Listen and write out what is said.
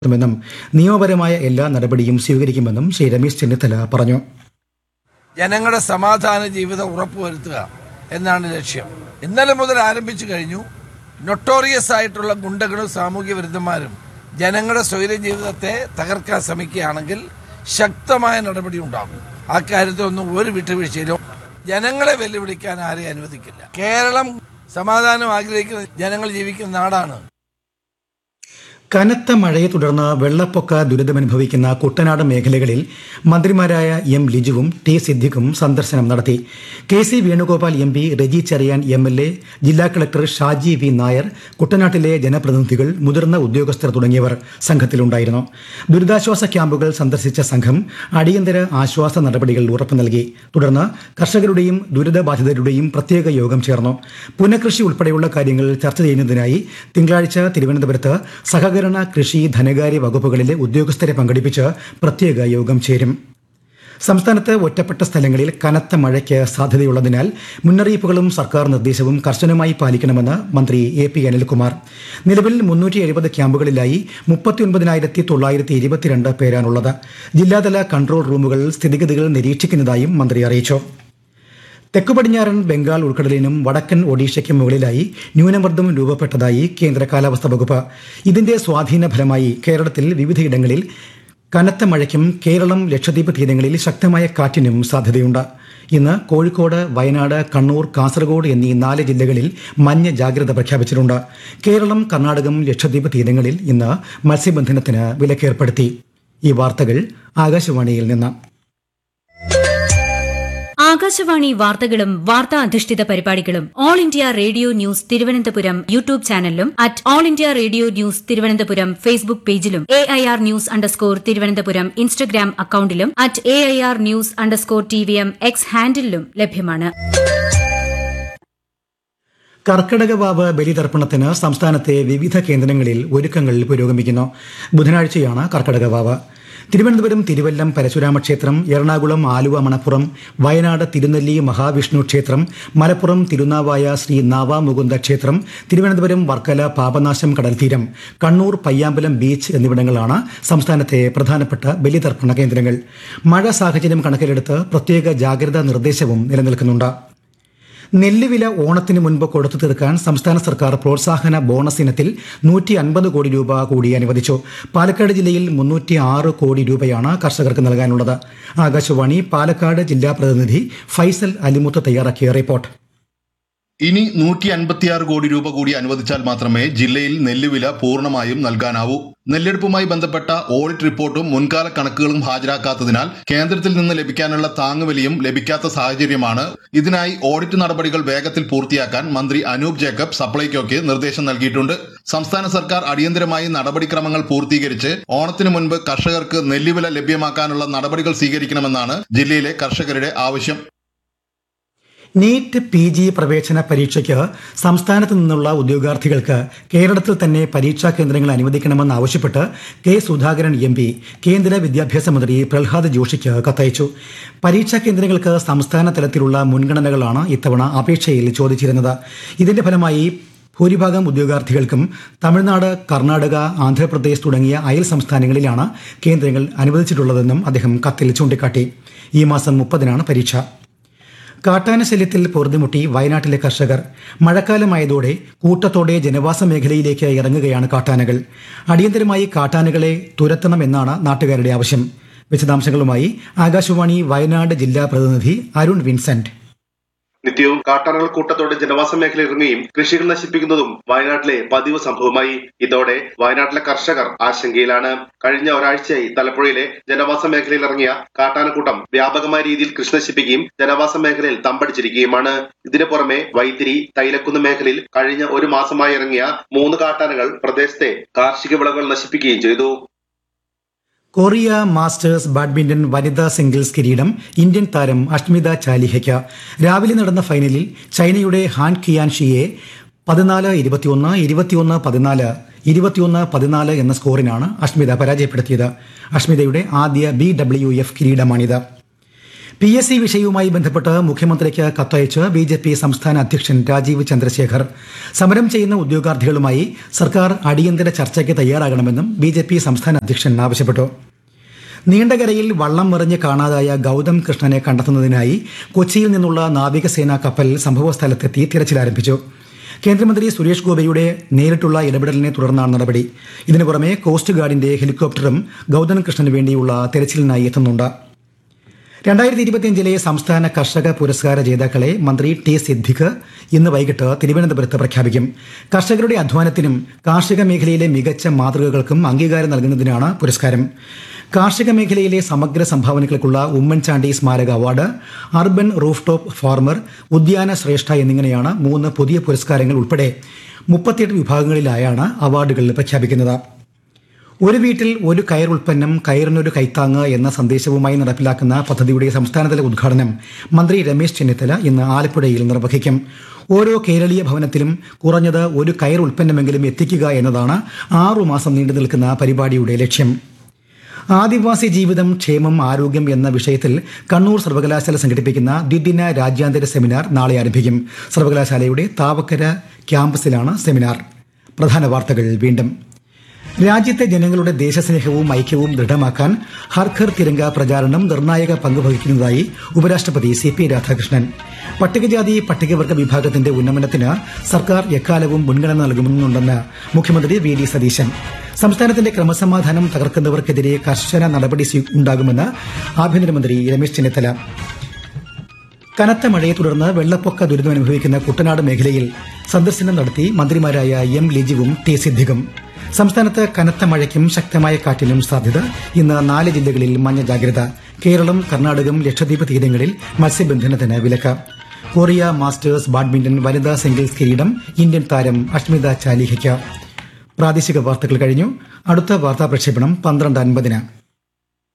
മെന്നും നിയമപരമായ എല്ലാ നടപടിയും സ്വീകരിക്കുമെന്നും ശ്രീ രമേശ് ചെന്നിത്തല പറഞ്ഞു ജനങ്ങളുടെ സമാധാന ജീവിതം ഉറപ്പുവരുത്തുക എന്നാണ് ലക്ഷ്യം ഇന്നലെ മുതൽ ആരംഭിച്ചു കഴിഞ്ഞു നൊട്ടോറിയസ് ആയിട്ടുള്ള ഗുണ്ടകളും സാമൂഹ്യ വിരുദ്ധന്മാരും ജനങ്ങളുടെ സ്വൈര്യ ജീവിതത്തെ തകർക്കാൻ ശ്രമിക്കുകയാണെങ്കിൽ ശക്തമായ നടപടി ഉണ്ടാകും ആ കാര്യത്തിലൊന്നും ഒരു വിട്ടുവീഴ്ചയിലും ജനങ്ങളെ വെല്ലുവിളിക്കാൻ ആരെയും അനുവദിക്കില്ല കേരളം സമാധാനം ആഗ്രഹിക്കുന്ന ജനങ്ങൾ ജീവിക്കുന്ന നാടാണ് കനത്ത മഴയെ തുടർന്ന് വെള്ളപ്പൊക്ക ദുരിതമനുഭവിക്കുന്ന കുട്ടനാട് മേഖലകളിൽ മന്ത്രിമാരായ എം ലിജുവും ടി സിദ്ദിഖും സന്ദർശനം നടത്തി K C Venugopal M P Reji Cherian M L A ജില്ലാ കളക്ടർ ഷാജി വി നായർ കുട്ടനാട്ടിലെ ജനപ്രതിനിധികൾ മുതിർന്ന ഉദ്യോഗസ്ഥർ തുടങ്ങിയവർ സംഘത്തിലുണ്ടായിരുന്നു ദുരിതാശ്വാസ ക്യാമ്പുകൾ സന്ദർശിച്ച സംഘം അടിയന്തര ആശ്വാസ നടപടികൾ ഉറപ്പു നൽകി തുടർന്ന് കർഷകരുടെയും ദുരിതബാധിതരുടെയും പ്രത്യേക യോഗം ചേർന്നു പുനഃകൃഷി ഉൾപ്പെടെയുള്ള കാര്യങ്ങൾ ചർച്ച ചെയ്യുന്നതിനായി തിങ്കളാഴ്ച തിരുവനന്തപുരത്ത് സഹകരണ കൃഷി ധനകാര്യ വകുപ്പുകളിലെ ഉദ്യോഗസ്ഥരെ പങ്കെടുപ്പിച്ച് പ്രത്യേക യോഗം ചേരും സംസ്ഥാനത്ത് ഒറ്റപ്പെട്ട സ്ഥലങ്ങളിൽ കനത്ത മഴയ്ക്ക് സാധ്യതയുള്ളതിനാൽ മുന്നറിയിപ്പുകളും സർക്കാർ നിർദ്ദേശവും കർശനമായി പാലിക്കണമെന്ന് മന്ത്രി എ പി അനിൽകുമാർ നിലവിൽ മുന്നൂറ്റി എഴുപത് ക്യാമ്പുകളിലായി മുപ്പത്തിയൊൻപതിനായിരത്തി തൊള്ളായിരത്തി ഇരുപത്തിരണ്ട് പേരാണുള്ളത് ജില്ലാതല കൺട്രോൾ റൂമുകൾ സ്ഥിതിഗതികൾ നിരീക്ഷിക്കുന്നതായും മന്ത്രി അറിയിച്ചു തെക്കു പടിഞ്ഞാറൻ ബംഗാൾ ഉൾക്കടലിനും വടക്കൻ ഒഡീഷയ്ക്കും മുകളിലായി ന്യൂനമർദ്ദം രൂപപ്പെട്ടതായി കേന്ദ്ര കാലാവസ്ഥാ വകുപ്പ് ഇതിന്റെ സ്വാധീന ഫലമായി കേരളത്തിൽ വിവിധയിടങ്ങളിൽ കനത്ത മഴയ്ക്കും കേരളം ലക്ഷദ്വീപ് തീരങ്ങളിൽ ശക്തമായ കാറ്റിനും സാധ്യതയുണ്ട് ഇന്ന് കോഴിക്കോട് വയനാട് കണ്ണൂർ കാസർഗോഡ് എന്നീ നാല് ജില്ലകളിൽ മഞ്ഞ ജാഗ്രത പ്രഖ്യാപിച്ചിട്ടുണ്ട് കേരളം കർണാടകം ലക്ഷദ്വീപ് തീരങ്ങളിൽ ഇന്ന് മത്സ്യബന്ധനത്തിന് വിലക്കേർപ്പെടുത്തി ഈ വാർത്തകൾ ആകാശവാണിയിൽ നിന്ന് ആകാശവാണി വാർത്തകളും വാർത്താ അധിഷ്ഠിത പരിപാടികളും All India Radio News Thiruvananthapuram YouTube ചാനലിലും at All India Radio News Thiruvananthapuram Facebook പേജിലും A I R news underscore Thiruvananthapuram Instagram അക്കൌണ്ടിലും at A I R news underscore T V M X ഹാൻഡിലും ലഭ്യമാണ് കർക്കിടകവാവ് ബലിതർപ്പണത്തിന് സംസ്ഥാനത്തെ വിവിധ കേന്ദ്രങ്ങളിൽ ഒരുക്കങ്ങൾ പുരോഗമിക്കുന്നു ബുധനാഴ്ചയാണ് കർക്കിടകവാവ് തിരുവനന്തപുരം തിരുവല്ലം പരശുരാമ ക്ഷേത്രം എറണാകുളം ആലുവ മണപ്പുറം വയനാട് തിരുനെല്ലി മഹാവിഷ്ണു ക്ഷേത്രം മലപ്പുറം തിരുനാവായ ശ്രീ നാവാമുകുന്ദ ക്ഷേത്രം തിരുവനന്തപുരം വർക്കല പാപനാശം കടൽത്തീരം കണ്ണൂർ പയ്യാമ്പലം ബീച്ച് എന്നിവിടങ്ങളാണ് സംസ്ഥാനത്തെ പ്രധാനപ്പെട്ട ബലിതർപ്പണ കേന്ദ്രങ്ങൾ മഴ സാഹചര്യം കണക്കിലെടുത്ത് പ്രത്യേക ജാഗ്രതാ നിർദ്ദേശവും നിലനിൽക്കുന്നുണ്ട് നെല്ലുവില ഓണത്തിന് മുൻപ് കൊടുത്തു തീർക്കാൻ സംസ്ഥാന സർക്കാർ പ്രോത്സാഹന ബോണസ് ഇനത്തിൽ നൂറ്റി അൻപത് കോടി രൂപ കൂടി അനുവദിച്ചു പാലക്കാട് ജില്ലയിൽ മുന്നൂറ്റി ആറ് കോടി രൂപയാണ് കർഷകർക്ക് നൽകാനുള്ളത് ആകാശവാണി പാലക്കാട് ജില്ലാ പ്രതിനിധി ഫൈസൽ അലിമുത്ത് തയ്യാറാക്കിയ റിപ്പോർട്ട് ഇനി നൂറ്റി അൻപത്തിയാറ് കോടി രൂപ കൂടി അനുവദിച്ചാൽ മാത്രമേ ജില്ലയിൽ നെല്ലുവില പൂർണ്ണമായും നൽകാനാവൂ നെല്ലെടുപ്പുമായി ബന്ധപ്പെട്ട ഓഡിറ്റ് റിപ്പോർട്ടും മുൻകാല കണക്കുകളും ഹാജരാക്കാത്തതിനാൽ കേന്ദ്രത്തിൽ നിന്ന് ലഭിക്കാനുള്ള താങ്ങുവിലയും ലഭിക്കാത്ത സാഹചര്യമാണ് ഇതിനായി ഓഡിറ്റ് നടപടികൾ വേഗത്തിൽ പൂർത്തിയാക്കാൻ മന്ത്രി അനൂപ് ജേക്കബ് സപ്ലൈകോയ്ക്ക് നിർദ്ദേശം നൽകിയിട്ടുണ്ട് സംസ്ഥാന സർക്കാർ അടിയന്തരമായി നടപടിക്രമങ്ങൾ പൂർത്തീകരിച്ച് ഓണത്തിന് മുൻപ് കർഷകർക്ക് നെല്ലുവില ലഭ്യമാക്കാനുള്ള നടപടികൾ സ്വീകരിക്കണമെന്നാണ് ജില്ലയിലെ കർഷകരുടെ ആവശ്യം നീറ്റ് പി ജി പ്രവേശന പരീക്ഷയ്ക്ക് സംസ്ഥാനത്ത് നിന്നുള്ള ഉദ്യോഗാർത്ഥികൾക്ക് കേരളത്തിൽ തന്നെ പരീക്ഷാ കേന്ദ്രങ്ങൾ അനുവദിക്കണമെന്ന് ആവശ്യപ്പെട്ട് കെ സുധാകരൻ എം പി കേന്ദ്ര വിദ്യാഭ്യാസ മന്ത്രി പ്രഹ്ലാദ് ജോഷിക്ക് കത്തയച്ചു പരീക്ഷാ കേന്ദ്രങ്ങൾക്ക് സംസ്ഥാന തലത്തിലുള്ള മുൻഗണനകളാണ് ഇത്തവണ അപേക്ഷയിൽ ചോദിച്ചിരുന്നത് ഇതിന്റെ ഫലമായി ഭൂരിഭാഗം ഉദ്യോഗാർത്ഥികൾക്കും തമിഴ്നാട് കർണാടക ആന്ധ്രാപ്രദേശ് തുടങ്ങിയ അയൽ സംസ്ഥാനങ്ങളിലാണ് കേന്ദ്രങ്ങൾ അനുവദിച്ചിട്ടുള്ളതെന്നും അദ്ദേഹം കത്തിൽ ചൂണ്ടിക്കാട്ടി ഈ മാസം മുപ്പതിനാണ് പരീക്ഷ കാട്ടാന ശല്യത്തിൽ പൊറുതിമുട്ടി വയനാട്ടിലെ കർഷകർ മഴക്കാലമായതോടെ കൂട്ടത്തോടെ ജനവാസ മേഖലയിലേക്ക് ഇറങ്ങുകയാണ് കാട്ടാനകൾ അടിയന്തരമായി കാട്ടാനകളെ തുരത്തണമെന്നാണ് നാട്ടുകാരുടെ ആവശ്യം വിശദാംശങ്ങളുമായി ആകാശവാണി വയനാട് ജില്ലാ പ്രതിനിധി അരുൺ വിൻസെന്റ് നിത്യവും കാട്ടാനകൾ കൂട്ടത്തോടെ ജനവാസ മേഖല ഇറങ്ങുകയും കൃഷികൾ നശിപ്പിക്കുന്നതും വയനാട്ടിലെ പതിവ് സംഭവമായി ഇതോടെ വയനാട്ടിലെ കർഷകർ ആശങ്കയിലാണ് കഴിഞ്ഞ ഒരാഴ്ചയായി തലപ്പുഴയിലെ ജനവാസ മേഖലയിൽ ഇറങ്ങിയ കാട്ടാനക്കൂട്ടം വ്യാപകമായ രീതിയിൽ കൃഷി നശിപ്പിക്കുകയും ജനവാസ മേഖലയിൽ തമ്പടിച്ചിരിക്കുകയുമാണ് ഇതിനു പുറമെ വൈത്തിരി തൈലക്കുന്ന് മേഖലയിൽ കഴിഞ്ഞ ഒരു മാസമായി ഇറങ്ങിയ മൂന്ന് കാട്ടാനകൾ പ്രദേശത്തെ കാർഷിക വിളകൾ നശിപ്പിക്കുകയും ചെയ്തു കൊറിയ മാസ്റ്റേഴ്സ് ബാഡ്മിന്റൺ വനിതാ സിംഗിൾസ് കിരീടം ഇന്ത്യൻ താരം അഷ്മിത ചാലിഹയ്ക്ക് രാവിലെ നടന്ന ഫൈനലിൽ ചൈനയുടെ ഹാൻ കിയാൻ ഷിയെ പതിനാല് ഇരുപത്തിയൊന്ന് ഇരുപത്തിയൊന്ന് പതിനാല് ഇരുപത്തിയൊന്ന് പതിനാല് എന്ന സ്കോറിനാണ് അഷ്മിത പരാജയപ്പെടുത്തിയത് അഷ്മിതയുടെ ആദ്യ ബി ഡബ്ല്യു എഫ് കിരീടമാണിത് പി എസ് സി വിഷയവുമായി ബന്ധപ്പെട്ട് മുഖ്യമന്ത്രിക്ക് കത്തയച്ച് ബി ജെ പി സംസ്ഥാന അധ്യക്ഷൻ രാജീവ് ചന്ദ്രശേഖർ സമരം ചെയ്യുന്ന ഉദ്യോഗാർത്ഥികളുമായി സർക്കാർ അടിയന്തര ചർച്ചയ്ക്ക് തയ്യാറാകണമെന്നും ബി ജെ പി സംസ്ഥാന അധ്യക്ഷൻ ആവശ്യപ്പെട്ടു നീണ്ടകരയിൽ വള്ളം മറിഞ്ഞ് കാണാതായ ഗൗതം കൃഷ്ണനെ കണ്ടെത്തുന്നതിനായി കൊച്ചിയിൽ നിന്നുള്ള നാവികസേനാ കപ്പൽ സംഭവസ്ഥലത്തെത്തി തിരച്ചിൽ ആരംഭിച്ചു കേന്ദ്രമന്ത്രി സുരേഷ് ഗോപിയുടെ നേരിട്ടുള്ള ഇടപെടലിനെ തുടർന്നാണ് നടപടി ഇതിനു പുറമെ കോസ്റ്റ് ഗാർഡിന്റെ ഹെലികോപ്റ്ററും ഗൗതം കൃഷ്ണന് വേണ്ടിയുള്ള തെരച്ചിലിനായി എത്തുന്നുണ്ട് രണ്ടായിരത്തി ഇരുപത്തിയഞ്ചിലെ സംസ്ഥാന കർഷക പുരസ്കാര ജേതാക്കളെ മന്ത്രി ടി സിദ്ദിഖ് ഇന്ന് വൈകിട്ട് തിരുവനന്തപുരത്ത് പ്രഖ്യാപിക്കും കർഷകരുടെ അധ്വാനത്തിനും കാർഷിക മേഖലയിലെ മികച്ച മാതൃകകൾക്കും അംഗീകാരം നൽകുന്നതിനാണ് പുരസ്കാരം കാർഷിക മേഖലയിലെ സമഗ്ര സംഭാവനകൾക്കുള്ള ഉമ്മൻചാണ്ടി സ്മാരക award urban roof top farmer ഉദ്യാന ശ്രേഷ്ഠ എന്നിങ്ങനെയാണ് മൂന്ന് പുതിയ പുരസ്കാരങ്ങൾ ഉൾപ്പെടെ മുപ്പത്തിയെട്ട് വിഭാഗങ്ങളിലായാണ് അവാർഡുകൾ പ്രഖ്യാപിക്കുന്നത് ഒരു വീട്ടിൽ ഒരു കയർ ഉൽപ്പന്നം കയറിനൊരു കൈത്താങ്ങ് എന്ന സന്ദേശവുമായി നടപ്പിലാക്കുന്ന പദ്ധതിയുടെ സംസ്ഥാനതല ഉദ്ഘാടനം മന്ത്രി രമേശ് ചെന്നിത്തല ഇന്ന് ആലപ്പുഴയിൽ നിർവഹിക്കും ഓരോ കേരളീയ ഭവനത്തിലും കുറഞ്ഞത് ഒരു കയർ ഉൽപ്പന്നമെങ്കിലും എത്തിക്കുക എന്നതാണ് ആറുമാസം നീണ്ടു നിൽക്കുന്ന പരിപാടിയുടെ ലക്ഷ്യം ആദിവാസി ജീവിതം ക്ഷേമം ആരോഗ്യം എന്ന വിഷയത്തിൽ കണ്ണൂർ സർവകലാശാല സംഘടിപ്പിക്കുന്ന ദ്വിദിന രാജ്യാന്തര സെമിനാർ നാളെ ആരംഭിക്കും സർവകലാശാലയുടെ താവക്കര ക്യാമ്പസിലാണ് സെമിനാർ പ്രധാന വാർത്തകൾ വീണ്ടും രാജ്യത്തെ ജനങ്ങളുടെ ദേശസ്നേഹവും ഐക്യവും ദൃഢമാക്കാൻ ഹർഘർ തിരങ്ക പ്രചാരണം നിർണായക പങ്കുവഹിക്കുന്നതായി ഉപരാഷ്ട്രപതി സി പി രാധാകൃഷ്ണൻ പട്ടികജാതി പട്ടികവർഗ വിഭാഗത്തിന്റെ ഉന്നമനത്തിന് സർക്കാർ എക്കാലവും മുൻഗണന നൽകുന്നുണ്ടെന്ന് മുഖ്യമന്ത്രി വി ഡി സതീശൻ സംസ്ഥാനത്തിന്റെ ക്രമസമാധാനം തകർക്കുന്നവർക്കെതിരെ കർശന നടപടി സ്വീ- ഉണ്ടാകുമെന്ന് ആഭ്യന്തരമന്ത്രി രമേശ് ചെന്നിത്തല കനത്ത മഴയെ തുടർന്ന് വെള്ളപ്പൊക്ക ദുരിതമനുഭവിക്കുന്ന കുട്ടനാട് മേഖലയിൽ സന്ദർശനം നടത്തി മന്ത്രിമാരായ എം ലിജിവും ടി സിദ്ദിഖും സംസ്ഥാനത്ത് കനത്ത മഴയ്ക്കും ശക്തമായ കാറ്റിനും സാധ്യത ഇന്ന് നാല് ജില്ലകളിൽ മഞ്ഞ ജാഗ്രത കേരളം കർണാടകം ലക്ഷദ്വീപ് തീരങ്ങളിൽ മത്സ്യബന്ധനത്തിന് വിലക്ക് കൊറിയ മാസ്റ്റേഴ്സ് ബാഡ്മിന്റൺ വനിതാ സിംഗിൾസ് കിരീടം ഇന്ത്യൻ താരം അഷ്മിത ചാലിഹയ്ക്ക് പ്രാദേശിക വാർത്തകൾ കഴിഞ്ഞു അടുത്ത വാർത്താ പ്രക്ഷേപണം പന്ത്രണ്ട് അൻപതിന്